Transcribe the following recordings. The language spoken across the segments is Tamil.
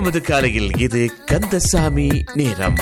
புத்தமது காலையில் இது கந்தசாமி நேரம்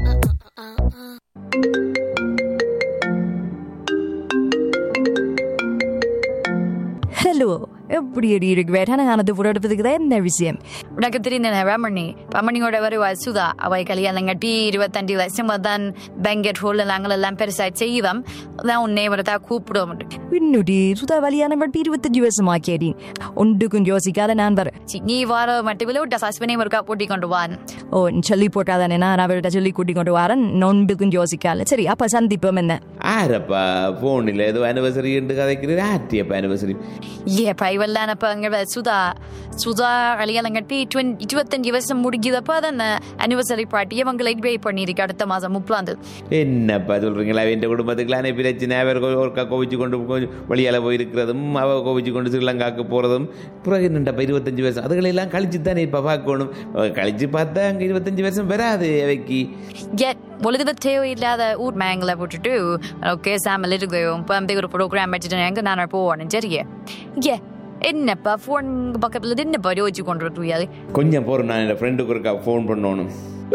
ஹலோ எப்படி அடி இருக்கிற நான் ஃபோட்டோ எடுப்பதுக்கு என்ன விஷயம் உனக்கு தெரிந்த ரமணி ரமணியோட வருவா சுதா அவை கல்யாணம் கட்டி இருபத்தஞ்சு வருஷமா தான் பெங்கட் ஹோல் நாங்களெல்லாம் பெருசா செய்வோம் அதான் உன்னை வரதா கூப்பிடுவோம் இன்னுடி சுதா வழியான பட்டு இருபத்தஞ்சு வருஷம் ஆக்கியடி ஒன்றுக்கும் யோசிக்காத நான் வரேன் சி, நீ வார மட்டும் விட சஸ்பெனே ஒருக்கா போட்டி கொண்டு வான் ஓ சொல்லி போட்டாதானே நான் அவர்கிட்ட சொல்லி கூட்டி கொண்டு வரேன் நொண்டுக்கும் யோசிக்கால சரி அப்ப சந்திப்போம் என்ன ആരപ്പാ ഫോണിൽ ഏതോ ആനിവേഴ്സറി ഉണ്ട് കഥയ്ക്ക് ആറ്റിയപ്പ ആനിവേഴ്സറി ஏ பைவெல்லாம் அப்ப அங்க சுதா சுதா கல்யாணம் கட்டி டுவென் இருபத்தஞ்சு வருஷம் முடிஞ்சதப்ப அதான் அனிவர்சரி பார்ட்டியை அவங்க லைட் பே பண்ணியிருக்கு அடுத்த மாதம் முப்பதாம் தேதி என்னப்பா சொல்றீங்களா என் குடும்பத்துக்குலாம் பிரச்சனை அவர் ஒருக்கா கோவிச்சு கொண்டு கொஞ்சம் வழியால போயிருக்கிறதும் அவ கோவிச்சு கொண்டு ஸ்ரீலங்காக்கு போறதும் பிறகு என்னண்டப்பா இருபத்தஞ்சு வருஷம் அதுகளெல்லாம் கழிச்சு தானே இப்ப பார்க்கணும் அவ கழிச்சு பார்த்தா அங்க இருபத்தஞ்சு வருஷம் வராது அவைக்கு ஏ பொழுது தேவையில்லாத ஊர் மேங்களை விட்டுட்டு ஓகே சாமல் இருக்கிறோம் இப்போ வந்து ஒரு ப்ரோக்ராம் வச்சுட்டு எங்க நான் போவானு சரியே ஏ என்னப்பா ஃபோன் பக்கத்துல என்னப்பா யோசிச்சு கொண்டு முடியாது கொஞ்சம் போறோம் நான் என் ஃப்ரெண்டுக்கு ஒருக்கா ஃபோன் பண்ணணும்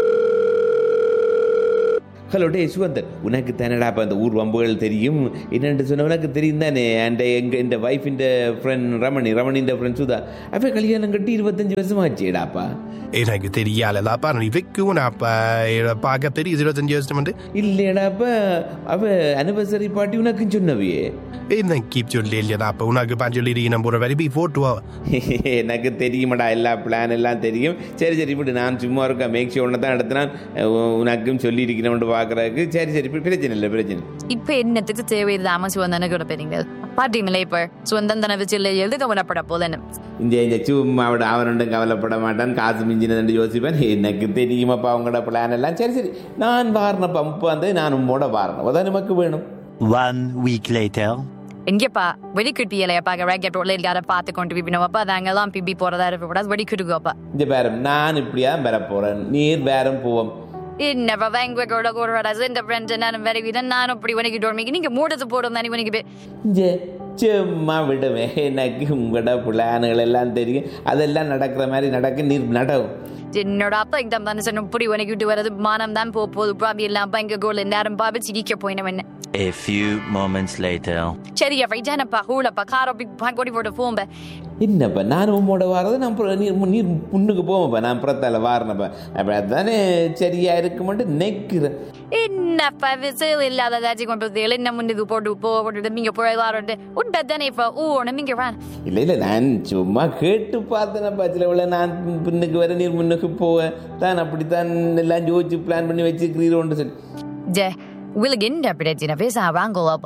ஹலோ டே சுகந்தர் உனக்கு தானடாப்பா அந்த ஊர் வம்புகள் தெரியும் என்னென்று சொன்ன உனக்கு தெரியும் தானே அண்ட் எங்க இந்த வைஃப் இந்த ஃப்ரெண்ட் ரமணி ரமணியின் ஃப்ரெண்ட் சுதா அவ கல்யாணம் கட்டி இருபத்தஞ்சு வருஷம் ஆச்சுடாப்பா எனக்கு தெரியாததாப்பா நீ வைக்கும் அப்ப பார்க்க பெரிய இருபத்தஞ்சு வருஷம் வந்து இல்லையடாப்பா அவ அனிவர்சரி பார்ட்டி உனக்கு சொன்னவியே என்ன கீப் சொல்லி இல்லையாப்பா உனக்கு பாஞ்சு சொல்லி நம்ம ஒரு வரி போட்டுவா எனக்கு தெரியுமாடா எல்லா பிளான் எல்லாம் தெரியும் சரி சரி இப்படி நான் சும்மா இருக்க மேக் ஷோ ஒன்று தான் எடுத்தினான் உனக்கும் சொல்லி இருக்கிறவன் பார்க்கறதுக்கு சரி சரி இப்படி பிரச்சனை இல்லை பிரச்சனை இப்ப என்னத்துக்கு தேவையில்லாம சுவந்தன கூட பெறீங்க பாத்தீங்களே இப்ப சுவந்தன் வச்சு இல்லை எழுத கவலைப்பட போலன்னு இந்த இந்த சும்மா அவட அவனுண்டும் கவலைப்பட மாட்டான் காசு மிஞ்சினதுன்னு யோசிப்பேன் எனக்கு தெரியுமாப்பா அவங்களோட பிளான் எல்லாம் சரி சரி நான் வாரணப்பா முப்பாந்து நான் உம்மோட வாரணம் அதான் நமக்கு வேணும் One week later. எங்கப்பா வெடிக்கிட்டு இலையப்பா ரேக்கெட் ரோட்ல எல்லார பார்த்து கொண்டு பிபினவப்பா நாங்கெல்லாம் பிபி போறதா இருக்க வெடிக்கிட்டுக்கோப்பா இந்த பேரம் நான் இப்படியா பெற போறேன் நீர் பேரம் போவோம் என்னப்பா வேங்குவரோட கூட இந்த ஃப்ரெண்ட்ஸ் நான் வேற விதம் நானும் இப்படி உனக்கு டோர்மிக்கு நீங்க மூடத்து போடும் தானே உனக்கு ஜே சும்மா விடுவேன் எனக்கு உங்களோட பிளான்கள் எல்லாம் தெரியும் அதெல்லாம் நடக்கிற மாதிரி நடக்க நீர் நடவும் என்னோட அப்பா இந்த மனுஷன் இப்படி உனக்கு விட்டு வர்றது மானம் தான் போக போகுது பாபி எல்லாம் அப்பா இங்க கோல் நேரம் பாபி சிரிக்க போயினவன் A few moments later. சரி அப்பா இதானப்பா ஹூலப்பா காரோ கொடி போட்டு போம்ப என்னப்பா நான் உம்மோட வாரது நான் அப்புறம் நீர் மு- நீர் முன்னுக்கு போவோம்ப்பா நான் புறத்தால வாரணப்பா அப்படி அதுதானே சரியா இருக்குமெண்டு நினைக்கிறேன் என்னப்பா விசில் இல்லாத ஏதாச்சும் கொண்டு வந்து என்ன முன்னுக்கு போட்டு போ போட்டு நீங்க போய் வாரண்டு உண்டை தானே இப்ப ஊ நீங்க வா இல்லை இல்லை நான் சும்மா கேட்டு பார்த்தேனப்பா சில வேளை நான் பின்னுக்கு வர நீர் முன்னுக்கு போவேன் தான் அப்படித்தான் எல்லாம் யோசிச்சு பிளான் பண்ணி வச்சுக்கிறீரோன்னு சொல்லி ஜே உங்களுக்கு என்ன பிரச்சனை பேச வாங்கோப்பா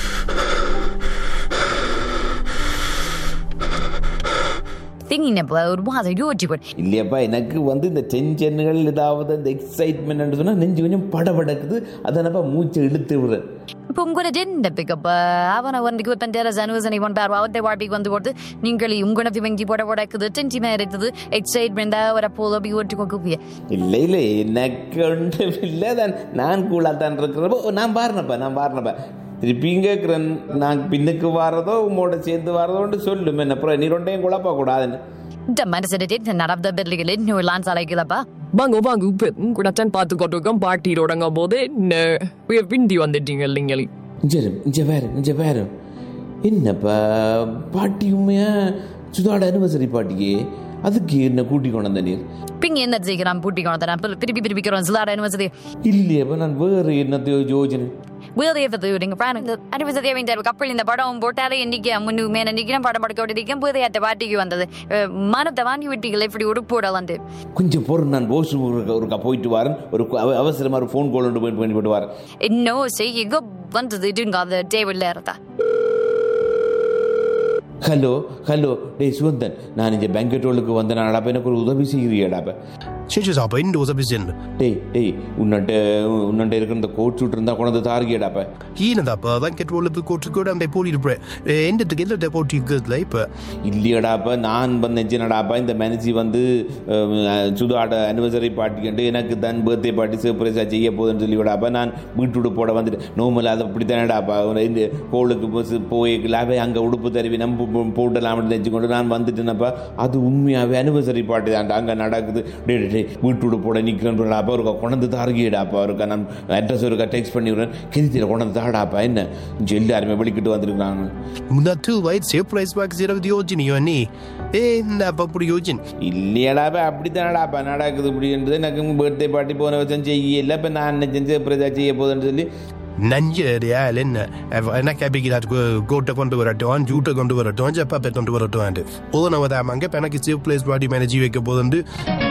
திங்கினப்பா ஒரு மாதம் யோசிச்சு போட்டு இல்லையாப்பா எனக்கு வந்து இந்த டென்ஷன்கள் ஏதாவது இந்த எக்ஸைட்மெண்ட் சொன்னால் நெஞ்சு கொஞ்சம் படபடக்குது அதானப்பா மூச்சை இழுத்து விடுறேன் இப்போ உங்களோட என்ன பிக்கப் அவனை வந்து இருபத்தஞ்சாயிரம் சனுவசனை கொண்டாரு அவத்தை வாழ்க்கைக்கு வந்து போட்டு நீங்கள் உங்களை வங்கி போட போடக்குது டென்ஷன் இருக்குது எக்ஸைட்மெண்டா வர போல அப்படி ஓட்டு கொக்குப்பிய இல்லை இல்லை எனக்கு ஒன்றும் இல்லை தான் நான் கூலாக தான் இருக்கிறப்போ நான் பாருனப்பா நான் பாருனப்பா திருப்பி கேட்குறேன் நான் பின்னுக்கு வாரதோ உம்மோட சேர்ந்து வாரதோன்னு சொல்லும் என்ன அப்புறம் நீ ரெண்டையும் குழப்ப கூடாதுன்னு இந்த மனசு டென்ஷன் நடந்த பெர்லிகள் இன்னும் லான்ஸ் அழைக்கலப்பா வாங்க வாங்க இப்போ கூட தான் பார்த்து கொண்டிருக்கோம் பார்ட்டி தொடங்கும் போது என்ன பிந்தி வந்துட்டீங்க இல்லைங்களே இங்கே இங்கே வேறு இங்கே வேறு என்னப்பா பாட்டி உண்மையா சுதாட அனிவர்சரி பாட்டிக்கு அதுக்கு என்ன கூட்டி கொண்டு வந்த நீர் பிங்க என்ன செய்கிறான் பூட்டி கொண்டு திருப்பி திருப்பிக்கிறோம் சிலாட அனுமதி இல்லையப்பா நான் வேறு என்னத்தையோ யோஜனை வேறு எவ்வளவு நீங்க பாருங்க அனுமதி வேண்டிய கப்பல் இந்த படம் போட்டாலே இன்னைக்கு முன்னு மேல நிக்கிறேன் படம் படுக்க விட்டுருக்கேன் புதிய அந்த பாட்டிக்கு வந்தது அஹ், மானத்தை வாங்கி விட்டீங்களே இப்படி ஒரு போடலாம் கொஞ்சம் பொருள் நான் போஸ் ஒருக்கா போயிட்டு வரேன் ஒரு அவ- அவசரமா ஒரு ஃபோன் கால் ஒன்று போயிட்டு பண்ணி போட்டு வரேன் இன்னும் செய்ய வந்தது இதுங்க அந்த டேபிள்ல இருந்தா ஹலோ ஹலோ டேய் சுவந்தன் நான் இந்த பேங்கெட் ரோலுக்கு வந்தேனாடாப்ப எனக்கு ஒரு உதவி செய்கிறியாடாப்ப சரி அப்ப இந்த உதவி சென்று டேய் டேய் உன்னட்ட உன்னட்ட இருக்கிற இந்த கோட் சூட் இருந்தா கொண்டு வந்து தாருகியடாப்ப ஈனதாப்பா வெங்கட் ரோலுக்கு கோட்டு கூட அந்த போட்டிருப்பேன் எந்தத்துக்கு எந்த போட்டி இருக்குதுல இப்ப இல்லையடாப்ப நான் வந்தேன்டாப்பா இந்த மேனேஜி வந்து அஹ், சுதாட அனிவர்சரி பார்ட்டி கண்டு எனக்கு தான் பர்த்டே பார்ட்டி சர்ப்ரைஸாக செய்ய போகுதுன்னு சொல்லி விடாப்பா நான் வீட்டு போட வந்துட்டு நோமல் அது அப்படி தானடாப்பா இந்த கோளுக்கு பஸ் போய் லாபே அங்கே உடுப்பு தருவி நம்ம போட்டலாம்னு நினச்சிக்கொண்டு நான் வந்துட்டேனப்பா அது உண்மையாகவே அனிவர்சரி பார்ட்டி தான் அங்கே நடக்குது டே டே, டே வீட்டோட போட நிற்கிறேன் அப்போ இருக்கா கொண்டு தாருகிடாப்பா இருக்கா நான் அட்ரஸ் இருக்கா டெக்ஸ்ட் பண்ணி விடுறேன் கிருத்தியில் கொண்டு தாடாப்பா என்ன இங்க எல்லாருமே வெளிக்கிட்டு வந்திருக்காங்க Munatu wait surprise box zero the origin you and Eh na papuri origin. இல்லையடாப்பா அப்படி தானடாப்பா நடக்குது இப்படின்றது எனக்கு பர்த்டே பார்ட்டி போன வருஷம் செய்யல இப்போ நான் நினைச்சேன் சர்ப்ரைஸாக செய்ய போகுதுன்னு சொல்லி Nanje de alen ana kabigi that go go to kondu vara don juta kondu vara don ja papet kondu vara don ande. Ola na wada manga pena ki surprise body manager ke bodandu